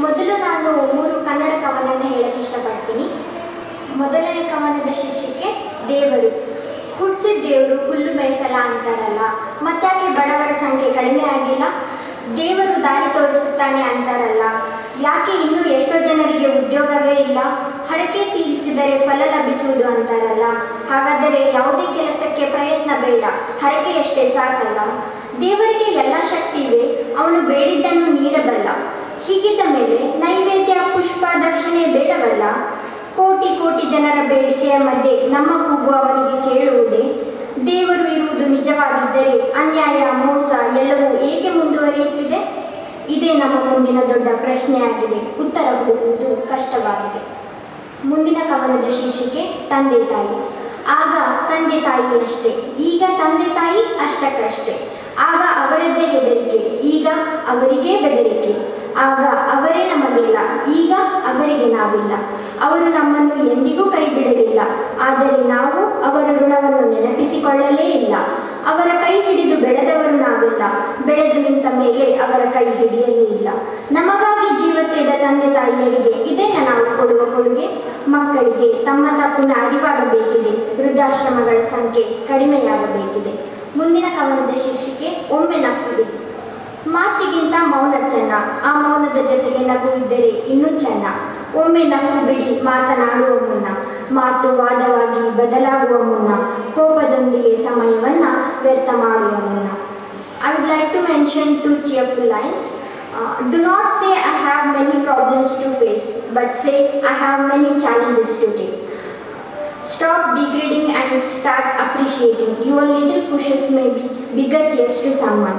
ಮೊದಲು ನಾನು ಮೂರು ಕನ್ನಡ ಕವನನ ಹೇಳಕ್ಕೆ ಇಷ್ಟಪಡ್ತೀನಿ ಮೊದಲನೇ ಕವನದ ಶೀರ್ಷಿಕೆ ದೇವರು ಹುಟ್ಟಿಸಿದ ದೇವರು ಹುಲ್ಲು ಮೇಯಿಸಲ್ಲ ಅಂತಾರಲ್ಲ ಮತ್ತಾಕೆ ಬಡವರ ಸಂಖ್ಯೆ ಕಡಿಮೆ ಆಗಿಲ್ಲ ದೇವರು ದಾರಿ ತೋರಿಸುತ್ತಾನೆ ಅಂತಾರಲ್ಲ ಯಾಕೆ ಇನ್ನೂ ಎಷ್ಟೋ ಜನರಿಗೆ ಉದ್ಯೋಗವೇ ಇಲ್ಲ ಹರಕೆ ತೀರಿಸಿದರೆ ಫಲ ಲಭಿಸುವುದು ಅಂತಾರಲ್ಲ ಹಾಗಾದರೆ ಯಾವುದೇ ಕೆಲಸಕ್ಕೆ ಪ್ರಯತ್ನ ಬೇಡ ಹರಕೆಯಷ್ಟೇ ಸಾಕಲ್ಲ ದೇವರಿಗೆ ಎಲ್ಲ ಶಕ್ತಿ ಇವೆ ಅವನು ಬೇಡಿದ್ದನ್ನು ನೀಡಬಲ್ಲ ಹೀಗಿದ್ದ ಮೇಲೆ ನೈವೇದ್ಯ ಪುಷ್ಪ ದಕ್ಷಿಣೆ ಬೇಡವಲ್ಲ ಕೋಟಿ ಕೋಟಿ ಜನರ ಬೇಡಿಕೆಯ ಮಧ್ಯೆ ನಮ್ಮ ಕೂಗು ಅವನಿಗೆ ಕೇಳುವುದೇ ದೇವರು ಇರುವುದು ನಿಜವಾಗಿದ್ದರೆ ಅನ್ಯಾಯ ಮೋಸ ಎಲ್ಲವೂ ಏಕೆ ಮುಂದುವರಿಯುತ್ತಿದೆ ಇದೇ ನಮ್ಮ ಮುಂದಿನ ದೊಡ್ಡ ಪ್ರಶ್ನೆಯಾಗಿದೆ ಉತ್ತರ ಹುಡುಕುವುದು ಕಷ್ಟವಾಗಿದೆ ಮುಂದಿನ ಕವನದ ಶೀರ್ಷಿಕೆ ತಂದೆ ತಾಯಿ ಆಗ ತಂದೆ ತಾಯಿ ಅಷ್ಟೇ ಈಗ ತಂದೆ ತಾಯಿ ಅಷ್ಟಕ್ಕಷ್ಟೇ ಆಗ ಅವರದ್ದೇ ಹೆದರಿಕೆ ಈಗ ಅವರಿಗೇ ಬೆದರಿಕೆ ಆಗ ಅವರೇ ನಮಗಿಲ್ಲ ಈಗ ಅವರಿಗೆ ನಾವಿಲ್ಲ ಅವರು ನಮ್ಮನ್ನು ಎಂದಿಗೂ ಕೈ ಬಿಡಲಿಲ್ಲ ಆದರೆ ನಾವು ಅವರ ಋಣವನ್ನು ನೆನಪಿಸಿಕೊಳ್ಳಲೇ ಇಲ್ಲ ಅವರ ಕೈ ಹಿಡಿದು ಬೆಳೆದವರು ನಾವಿಲ್ಲ ಬೆಳೆದು ನಿಂತ ಮೇಲೆ ಅವರ ಕೈ ಹಿಡಿಯಲೇ ಇಲ್ಲ ನಮಗಾಗಿ ಜೀವ ತೆಗೆದ ತಂದೆ ತಾಯಿಯರಿಗೆ ಇದೇನ ನಾವು ಕೊಡುವ ಕೊಡುಗೆ ಮಕ್ಕಳಿಗೆ ತಮ್ಮ ತಪ್ಪಿನ ಅರಿವಾಗಬೇಕಿದೆ ವೃದ್ಧಾಶ್ರಮಗಳ ಸಂಖ್ಯೆ ಕಡಿಮೆಯಾಗಬೇಕಿದೆ ಮುಂದಿನ ಕವನದ ಶೀರ್ಷಿಕೆ ಒಮ್ಮೆ ನಕ್ಕು ಬಿಡಿ ಮಾತಿಗಿಂತ ಮೌನ ಚೆನ್ನ ಆ ಮೌನದ ಜೊತೆಗೆ ನಗು ಇದ್ದರೆ ಇನ್ನೂ ಚೆನ್ನ ಒಮ್ಮೆ ನಕ್ಕು ಬಿಡಿ ಮಾತನಾಡುವ ಮುನ್ನ ಮಾತು ವಾದವಾಗಿ ಬದಲಾಗುವ ಮುನ್ನ ಕೋಪದೊಂದಿಗೆ ಸಮಯವನ್ನ ವ್ಯರ್ಥ ಮಾಡುವ ಮುನ್ನ I would like to mention two cheerful lines do not say I have many problems to face but say I have many challenges to take Stop degrading and start appreciating. Your little pushes may be bigger cheers to someone.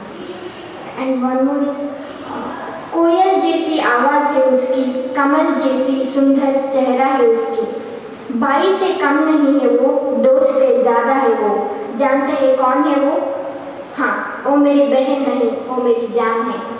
And one more is uh, कोयल जैसी आवाज है उसकी कमल जैसी सुंदर चेहरा है उसकी भाई से कम नहीं है वो दोस्त से ज्यादा है वो जानते हैं कौन है वो हाँ वो मेरी बहन नहीं वो मेरी जान है